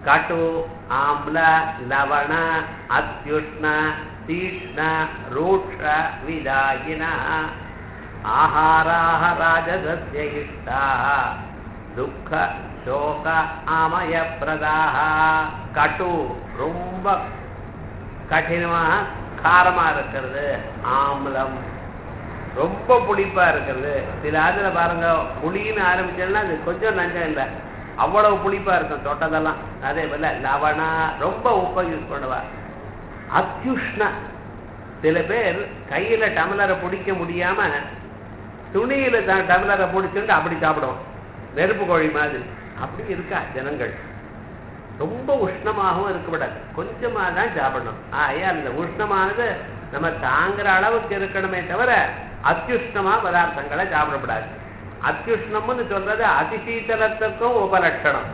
கட்டு ஆம்ல லவண அத்யுஷ்ண தீஷ்ண ரூக்ஷ விதாயின ஆஹாராக ராஜசஸ்ய இஷ்டாः துக்க சோக ஆமயப்பிரதாக கட்டு ரொம்ப கடினமா காரமா இருக்கிறது ஆம்லம் ரொம்ப புளிப்பா இருக்கிறது சில அதுல பாருங்க புளின்னு ஆரம்பிச்சோம்னா அது கொஞ்சம் நஞ்சம் இல்லை அவ்வளவு புளிப்பா இருக்கும் தொட்டதெல்லாம் அதே போல லவணா ரொம்ப உப்பை யூஸ் பண்ணுவா அத்யுஷ்ண சில பேர் கையில டம்ளரை பிடிக்க முடியாம துணியில தான் டம்ளரை பிடிச்சுட்டு அப்படி சாப்பிடுவோம் நெருப்பு கோழி மாதிரி அப்படி இருக்கா ஜனங்கள் ரொம்ப உஷ்ணமாகவும் இருக்கக்கூடாது கொஞ்சமா தான் சாப்பிடணும் ஆயா அந்த உஷ்ணமானது நம்ம தாங்குற அளவுக்கு இருக்கணுமே தவிர அத்தியுஷ்ணமா பதார்த்தங்களை சாப்பிடக்கூடாது அத்தியுஷ்ணம்னு சொல்றது அதிசீத்தலத்துக்கும் உபலட்சணம்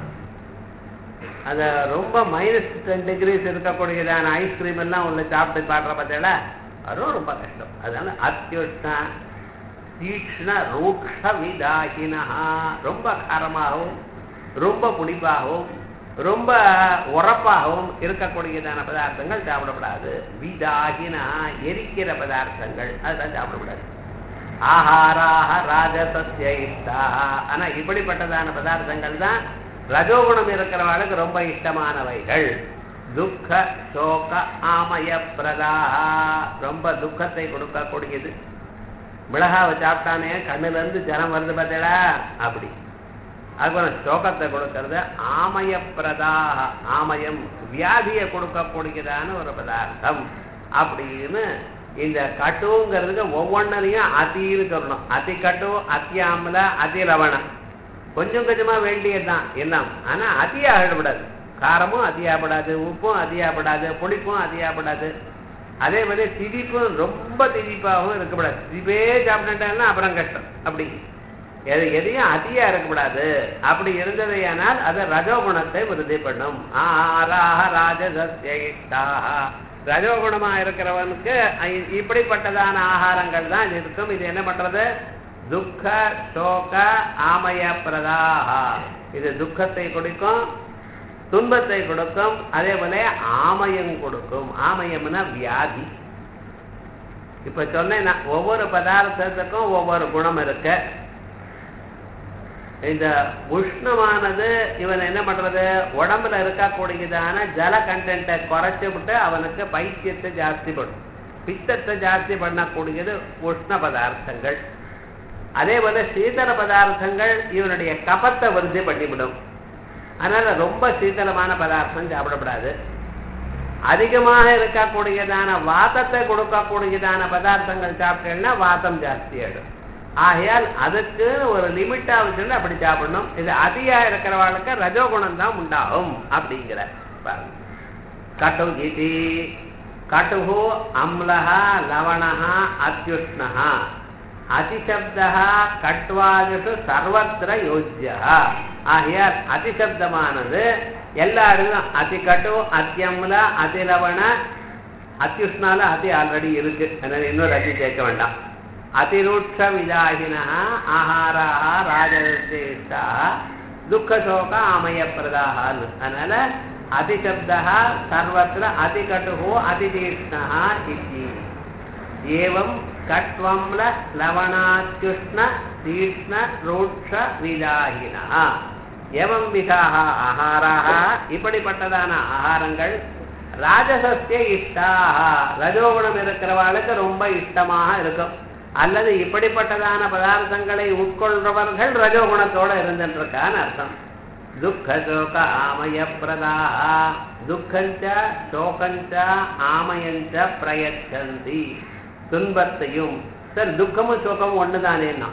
அத ரொம்ப மைனஸ் டென் டிகிரிஸ் இருக்கக்கூடியதான ஐஸ்கிரீம் எல்லாம் உள்ள சாப்பிட்டு பாடுற பார்த்தீங்களா அதுவும் ரொம்ப கஷ்டம் அதனால அத்தியுஷ்ண தீக்ஷ்ண ரூக்ஷ விதாகினா ரொம்ப காரமாகவும் ரொம்ப புளிப்பாகவும் ரொம்ப உரப்பாகவும் இருக்கக்கூடியதான பதார்த்தங்கள் சாப்பிடக்கூடாது விதாகினா எரிக்கிற பதார்த்தங்கள் அதெல்லாம் சாப்பிடக்கூடாது ஆஹாராக ராஜசஸ்ய இஷ்டாக ஆனா இப்படிப்பட்டதான பதார்த்தங்கள் தான் ரஜோகுணம் இருக்கிறவர்களுக்கு ரொம்ப இஷ்டமானவைகள் துக்க சோக ஆமய பிரதா ரொம்ப துக்கத்தை கொடுக்கக்கூடியது மிளகாவை சாப்பிட்டானே கண்ணுல இருந்து ஜனம் வருது பார்த்தீங்களா அப்படி அதுபோல சோகத்தை கொடுக்கறது ஆமய பிரதா ஆமயம் வியாதியை கொடுக்கக்கூடியதான ஒரு பதார்த்தம் அப்படின்னு இந்த கட்டுங்கிறதுக்கு ஒவ்வொன்றையும் அதின்னு சொல்லணும் அதி கட்டு அத்தியாமல அதி லவணம் கொஞ்சம் கொஞ்சமா வேண்டியதுதான் எல்லாம் ஆனா அதியாகப்படாது காரமும் அதியாகப்படாது உப்பும் அதியாகப்படாது புளிப்பும் அதியாகப்படாது அதே மாதிரி திதிப்பும் ரொம்ப திதிப்பாகவும் இருக்கக்கூடாது திதிப்பே சாப்பிட்டுட்டாங்கன்னா அப்புறம் கஷ்டம் அப்படி எது எதையும் அதிகா இருக்கக்கூடாது அப்படி இருந்ததையானால் அது ரஜோகுணத்தை உறுதி பண்ணும் ஆராக ராஜசஸ்யாக ரஜோகுணமா இருக்கிறவனுக்கு இ- இப்படிப்பட்டதான ஆகாரங்கள் தான் இருக்கும் இது என்ன பண்றது துக்க சோக ஆமய பிரதாக இது துக்கத்தை கொடுக்கும் துன்பத்தை கொடுக்கும் அதே போல ஆமயம் கொடுக்கும் ஆமயம்னா வியாதி இப்ப சொன்னேன் நான், ஒவ்வொரு பதார்த்தத்துக்கும் ஒவ்வொரு குணம் இருக்கு இந்த உஷ்ணமானது இவன் என்ன பண்றது உடம்புல இருக்கக்கூடியதான ஜல கண்டென்ட்டை குறைச்சு விட்டு அவனுக்கு பைத்தியத்தை ஜாஸ்தி பண்ணும் பித்தத்தை ஜாஸ்தி பண்ணக்கூடியது உஷ்ண பதார்த்தங்கள் அதே போல சீதள பதார்த்தங்கள் இவனுடைய கபத்தை விருத்தி பண்ணிவிடும் அதனால ரொம்ப சீதளமான பதார்த்தம் சாப்பிடக்கூடாது அதிகமாக இருக்கக்கூடியதான வாதத்தை கொடுக்கக்கூடியதான பதார்த்தங்கள் சாப்பிட்டேன்னா வாதம் ஜாஸ்தி ஆயிடும் ஆகையால் அதுக்கு ஒரு லிமிட்டா வச்சுட்டு அப்படி சாப்பிடணும் இது அதிகா இருக்கிறவளுக்கு ரஜோகுணம் தான் உண்டாகும் அப்படிங்கிற பாருங்க கட்டு இது கட்டுஹு அம்லஹ லவணஹ அத்யுஷ்ணஹ அதிசப்தः கட்வாதிஷு சர்வத்திர யோஜ்யா ஆகையால் அதிசப்தமானது எல்லா இடங்களும் அதி கட்டு அத்தியம்ல அதிலவண அத்தியுஷ்ணால அதி ஆல்ரெடி இருக்கு அதனால இன்னொரு அதி சேர்க்க வேண்டாம் அதிரூட்ச விதாகினா ஆஹாராக ராஜதேஷ்டா துக்கசோக ஆமயப்பிரதாகான்னு அதனால அதிசப்தா சர்வத்திர அதிகட்டுகோ அதிதீஷ்ணா இத்தி ஏவம் கட்வம்ல லவணாத்யுஷ்ண தீஷ்ண ரூட்ச விதாகினா எவம் விதாக ஆகாராக இப்படிப்பட்டதான ஆகாரங்கள் ராஜசஸ்ய இஷ்டாக ரஜோகுணம் இருக்கிறவர்களுக்கு ரொம்ப இஷ்டமாக இருக்கும் அல்லது இப்படிப்பட்டதான பதார்த்தங்களை உட்கொள்றவர்கள் ரஜோகுணத்தோட இருந்துருக்கான்னு அர்த்தம் துக்க சோக ஆமய பிரதா துக்கஞ்ச சோகஞ்ச ஆமயஞ்ச பிரயச்சந்தி துன்பத்தையும் சார் துக்கமும் சோகமும் ஒண்ணுதானேன்னா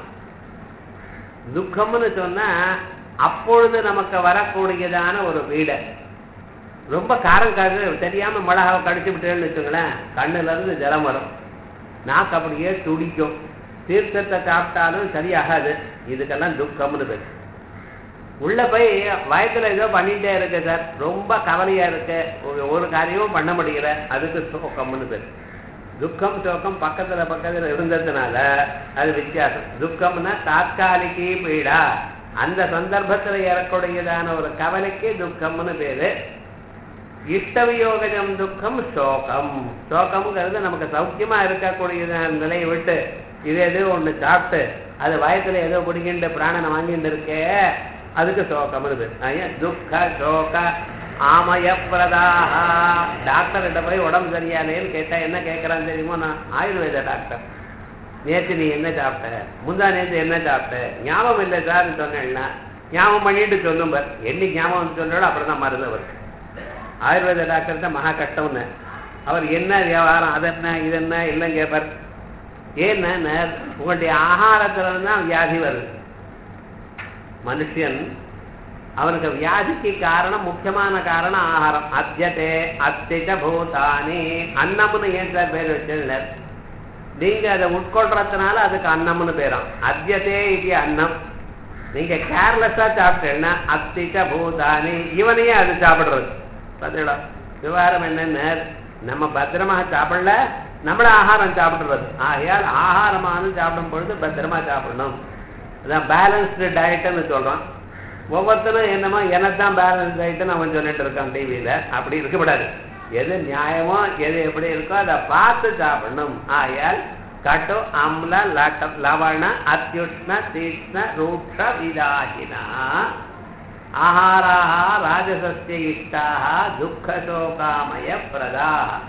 துக்கம்னு சொன்னா அப்பொழுது நமக்கு வரக்கூடியதான ஒரு வீடு ரொம்ப காரம் காரு தெரியாம மிளகாவை கடிச்சு விட்டேன்னு வச்சுங்களேன் கண்ணுல இருந்து ஜலம் வரும் நாக்கு அப்படியே துடிக்கும் தீர்த்தத்தை சாப்பிட்டாலும் சரியாகாது இதுக்கெல்லாம் துக்கம்னு பேர் உள்ள போய் வயத்துல ஏதோ பண்ணிட்டே இருக்கு சார் ரொம்ப கவலையா இருக்கு ஒரு- ஒரு காரியமும் பண்ண முடியல அதுக்கு சோகம்னு பேர் துக்கம் சோகம் பக்கத்துல பக்கத்துல இருந்ததுனால அது வித்தியாசம் துக்கம்னா தாத்காலிகி பீடா அந்த சந்தர்ப்பத்துல ஏறக்கூடியதான ஒரு கவலைக்கு துக்கம்னு பேரு இஷ்டவியோகஜம் துக்கம் சோகம் சோகம்ங்கிறது நமக்கு சௌக்கியமா இருக்கக்கூடியதான நிலையை விட்டு இது எது ஒண்ணு சாப்பிட்டு அது வயத்துல ஏதோ பிடிக்கின்ற பிராணனை வாங்கிட்டு இருக்கே அதுக்கு சோகம்னு பேர் ஐயா, துக்க சோக ஆமய பிரதாக டாக்டர்கிட்ட போய் உடம்பு சரியானேன்னு கேட்டா என்ன கேட்கறான்னு தெரியுமோ நான் ஆயுர்வேத டாக்டர் நேத்து நீ என்ன சாப்பிட்ட முந்தா நேத்து என்ன சாப்பிட்ட ஞாபகம் இல்லை சார்னு சொன்னேன்னா ஞாபகம் பண்ணிட்டு சொல்லும் பார் என்னைக்கு ஞாபகம் வந்து சொன்னாலும் அப்புறம் தான் மருந்து அவருக்கு ஆயுர்வேத டாக்டர் தான் மகா கஷ்டம்னு அவர் என்ன வியாபாரம் அது என்ன இது என்ன எல்லாம் கேட்பார் ஏன்னா உங்களுடைய ஆகாரத்துல தான் வியாதி வருது மனுஷன் அவனுக்கு வியாதிக்கு காரணம் முக்கியமான காரணம் ஆகாரம் அத்தியதே அத்திய பூதானி அன்னம்னு ஏன் சார் பேர் வச்சிருந்தார் நீங்க அதை உட்கொள்றதுனால அதுக்கு அன்னம்னு பேராம் அத்தியதே இது அன்னம் நீங்க கேர்லெஸ்ஸா சாப்பிட்டேன்னா அத்திச்ச பூதானி இவனையே அது சாப்பிடுறது பார்த்தீங்களா விவகாரம் என்னன்னு நம்ம பத்திரமா சாப்பிடல நம்மள ஆகாரம் சாப்பிடுறது ஆகையால் ஆகாரமானு சாப்பிடும் பொழுது பத்திரமா சாப்பிடணும் அதான் பேலன்ஸ்டு டயட்னு சொல்றோம் ஒவ்வொருத்தரும் என்னமோ எனக்கு தான் பேலன்ஸ் டயட்னு அவன் சொல்லிட்டு இருக்கான் டிவியில அப்படி இருக்கக்கூடாது எது நியாயமோ எது எப்படி இருக்கோ அதை பார்த்து சாப்பிடணும் ஆகையால் கட்டு அம்ல லட்டம் லவண அத்யுஷ்ண தீக்ஷ்ண ரூக்ஷ விதாகினா ஆஹாராக ராஜசஸ்ய இஷ்டாக துக்கசோகாமய பிரதா